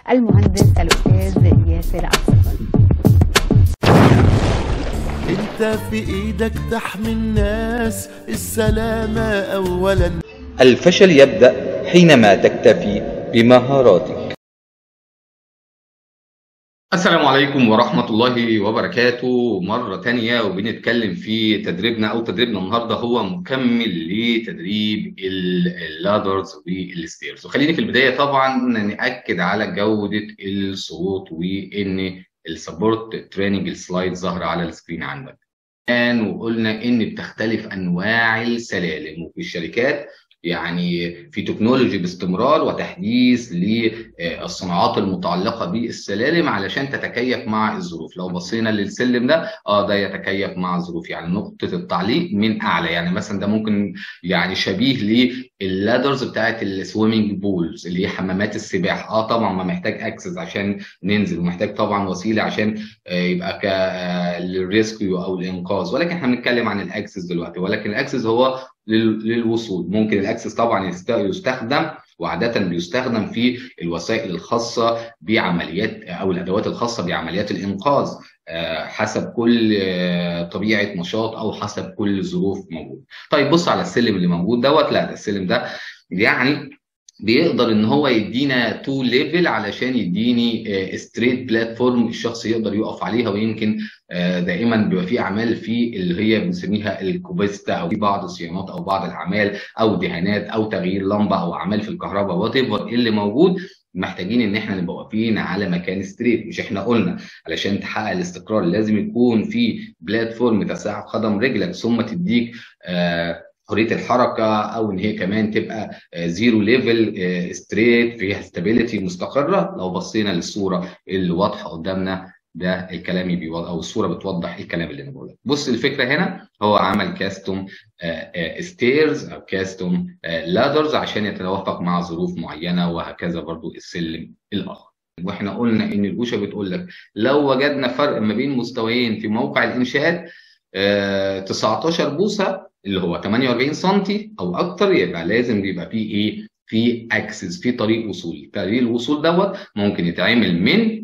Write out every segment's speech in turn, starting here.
المهندس الاستاذ ياسر عبد الصبر انت في ايدك تحمي الناس السلامة اولا الفشل يبدأ حينما تكتفي بمهاراتك السلام عليكم ورحمة الله وبركاته مرة تانية وبنتكلم في تدريبنا أو تدريبنا النهاردة هو مكمل لتدريب اللادرز والستيرز وخليني في البداية طبعا نأكد على جودة الصوت وإن السبورت تريننج السلايد ظاهرة على السكرين عندك وقلنا إن بتختلف أنواع السلالم وفي الشركات يعني في تكنولوجي باستمرار وتحديث للصناعات المتعلقه بالسلالم علشان تتكيف مع الظروف لو بصينا للسلم ده اه ده يتكيف مع الظروف يعني نقطه التعليق من اعلى يعني مثلا ده ممكن يعني شبيه لللادرز بتاعت السويمنج بولز اللي هي حمامات السباحه اه طبعا ما محتاج اكسس عشان ننزل ومحتاج طبعا وسيله عشان يبقى ك للريسكيو او الانقاذ ولكن احنا بنتكلم عن الاكسس دلوقتي ولكن الاكسس هو للوصول ممكن الاكسس طبعا يستخدم وعاده بيستخدم في الوسائل الخاصه بعمليات او الادوات الخاصه بعمليات الانقاذ حسب كل طبيعه نشاط او حسب كل ظروف موجوده. طيب بص على السلم اللي موجود دوت لا ده السلم ده يعني بيقدر ان هو يدينا تو ليفل علشان يديني ستريت بلاتفورم الشخص يقدر يقف عليها ويمكن دائما بيبقى في اعمال في اللي هي بنسميها الكوبيستا او في بعض الصيانات او بعض الاعمال او دهانات او تغيير لمبه او اعمال في الكهرباء وات ايفر اللي موجود محتاجين ان احنا نبقى واقفين على مكان ستريت مش احنا قلنا علشان تحقق الاستقرار لازم يكون في بلاتفورم تساعد قدم رجلك ثم تديك آه حريه الحركه او ان هي كمان تبقى زيرو ليفل ستريت فيها ستابيليتي مستقره لو بصينا للصوره اللي واضحه قدامنا ده الكلام بيوضح او الصوره بتوضح الكلام اللي انا بقوله بص الفكره هنا هو عمل كاستوم ستيرز او كاستوم لادرز عشان يتوافق مع ظروف معينه وهكذا برضو السلم الاخر واحنا قلنا ان الجوشه بتقول لك لو وجدنا فرق ما بين مستويين في موقع الانشاءات 19 بوصه اللي هو 48 سم او اكتر يبقى لازم يبقى فيه ايه؟ في اكسس في طريق وصول، طريق الوصول دوت ممكن يتعمل من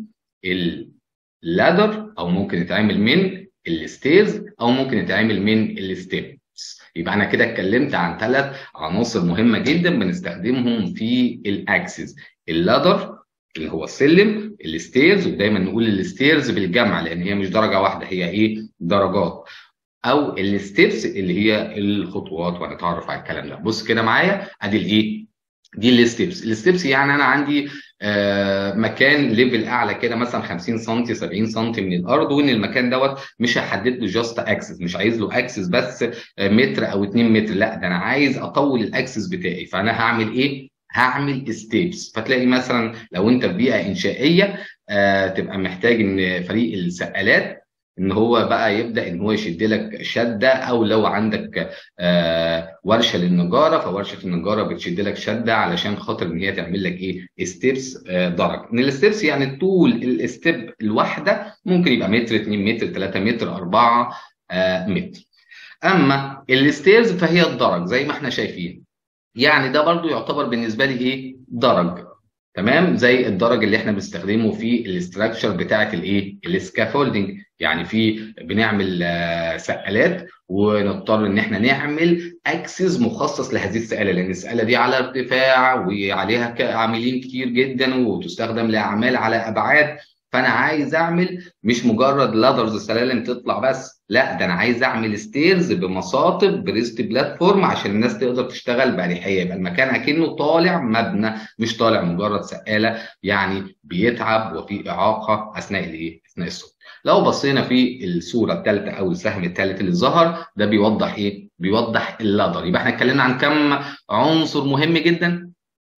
اللادر او ممكن يتعمل من الستيرز او ممكن يتعمل من الستيبس. يبقى انا كده اتكلمت عن ثلاث عناصر مهمه جدا بنستخدمهم في الاكسس، اللادر اللي هو السلم، الستيرز ودايما نقول الستيرز بالجمع لان هي مش درجه واحده هي ايه؟ درجات. او الستبس اللي هي الخطوات وهنتعرف على الكلام ده بص كده معايا ادي الايه دي الستبس الستبس يعني انا عندي آه مكان ليفل اعلى كده مثلا 50 سم 70 سم من الارض وان المكان دوت مش هحدد له جاست اكسس مش عايز له اكسس بس متر او 2 متر لا ده انا عايز اطول الاكسس بتاعي فانا هعمل ايه هعمل ستيبس فتلاقي مثلا لو انت في بيئه انشائيه آه تبقى محتاج ان فريق السقالات ان هو بقى يبدا ان هو يشد لك شده او لو عندك آه ورشه للنجاره فورشه النجاره بتشد لك شده علشان خاطر ان هي تعمل لك ايه ستيبس آه درج ان الستيبس يعني طول الستيب الواحده ممكن يبقى متر 2 متر 3 متر 4 آه متر اما الستيرز فهي الدرج زي ما احنا شايفين يعني ده برضو يعتبر بالنسبه لي ايه درج تمام زي الدرج اللي احنا بنستخدمه في الاستراكشر بتاعه الايه السكافولدنج يعني في بنعمل سقالات ونضطر ان احنا نعمل اكسس مخصص لهذه السقاله لان السقاله دي على ارتفاع وعليها عاملين كتير جدا وتستخدم لاعمال على ابعاد فانا عايز اعمل مش مجرد لادرز سلالم تطلع بس لا ده انا عايز اعمل ستيرز بمصاطب بريست بلاتفورم عشان الناس تقدر تشتغل باريحيه يبقى المكان اكنه طالع مبنى مش طالع مجرد سقاله يعني بيتعب وفي اعاقه اثناء الايه؟ اثناء الصوت. لو بصينا في الصوره الثالثه او السهم الثالث اللي ظهر ده بيوضح ايه؟ بيوضح اللادر يبقى احنا اتكلمنا عن كم عنصر مهم جدا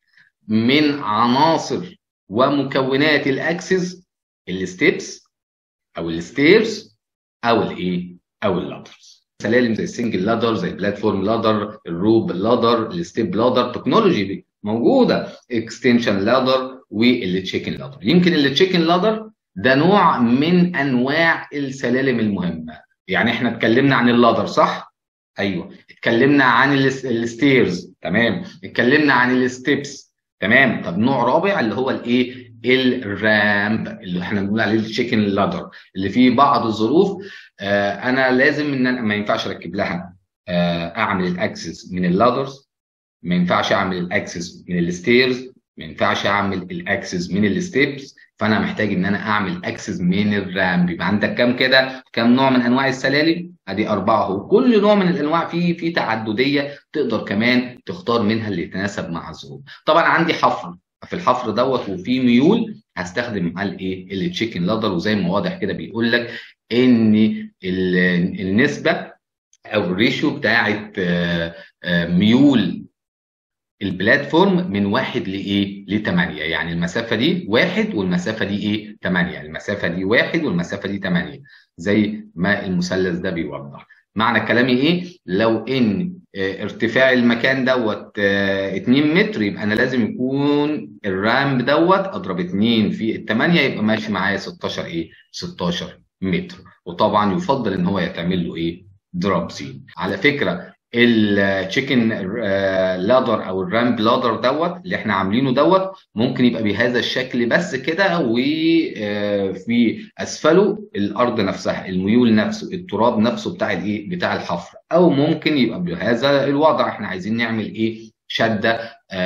من عناصر ومكونات الاكسس الستيبس او الستيرز او الايه او اللادرز سلالم زي السنجل لادر زي البلاتفورم لادر الروب لادر الستيب لادر تكنولوجي دي موجوده اكستنشن لادر والتشيكن لادر يمكن التشيكن لادر ده نوع من انواع السلالم المهمه يعني احنا اتكلمنا عن اللادر صح ايوه اتكلمنا عن الستيرز تمام اتكلمنا عن الستيبس تمام طب نوع رابع اللي هو الايه الرامب اللي احنا بنقول عليه التشيكن لادر اللي فيه بعض الظروف آه انا لازم ان انا ما ينفعش اركب لها آه اعمل الاكسس من اللادرز ما ينفعش اعمل الاكسس من الستيرز ما ينفعش اعمل الاكسس من الستيبس فانا محتاج ان انا اعمل اكسس من الرامب يبقى عندك كام كده كام نوع من انواع السلالم ادي اربعه وكل نوع من الانواع فيه فيه تعدديه تقدر كمان تختار منها اللي يتناسب مع الظروف طبعا عندي حفر في الحفر دوت وفي ميول هستخدم على الايه التشيكن لادر وزي ما واضح كده بيقول لك ان النسبه او الريشيو بتاعت ميول البلاتفورم من واحد لايه؟ لثمانيه يعني المسافه دي واحد والمسافه دي ايه؟ ثمانيه المسافه دي واحد والمسافه دي ثمانيه زي ما المثلث ده بيوضح. معنى كلامي ايه؟ لو ان ارتفاع المكان دوت 2 متر يبقى انا لازم يكون الرامب دوت اضرب 2 في الثمانيه يبقى ماشي معايا 16 ايه؟ 16 متر وطبعا يفضل ان هو يتعمل له ايه؟ دروب سين. على فكره التشيكن لادر او الرامب لادر دوت اللي احنا عاملينه دوت ممكن يبقى بهذا الشكل بس كده وفي اسفله الارض نفسها الميول نفسه التراب نفسه بتاع الايه بتاع الحفر او ممكن يبقى بهذا الوضع احنا عايزين نعمل ايه شده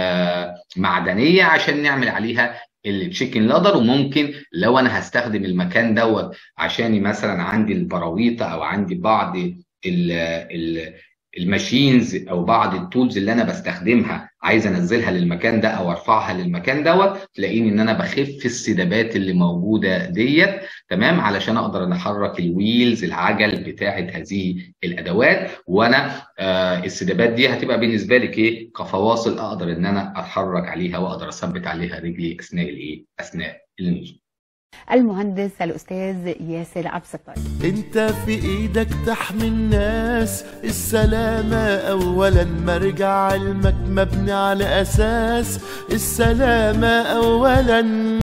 معدنيه عشان نعمل عليها التشيكن لادر وممكن لو انا هستخدم المكان دوت عشان مثلا عندي البراويطه او عندي بعض ال ال الماشينز او بعض التولز اللي انا بستخدمها عايز انزلها للمكان ده او ارفعها للمكان دوت تلاقيني ان انا بخف السدابات اللي موجوده ديت تمام علشان اقدر احرك الويلز العجل بتاعه هذه الادوات وانا آه السدابات دي هتبقى بالنسبه لك ايه كفواصل اقدر ان انا اتحرك عليها واقدر اثبت عليها رجلي اثناء الايه اثناء النزول المهندس الأستاذ ياسر عبد الستار انت في ايدك تحمي الناس السلامة اولا مرجع علمك مبني على اساس السلامة اولا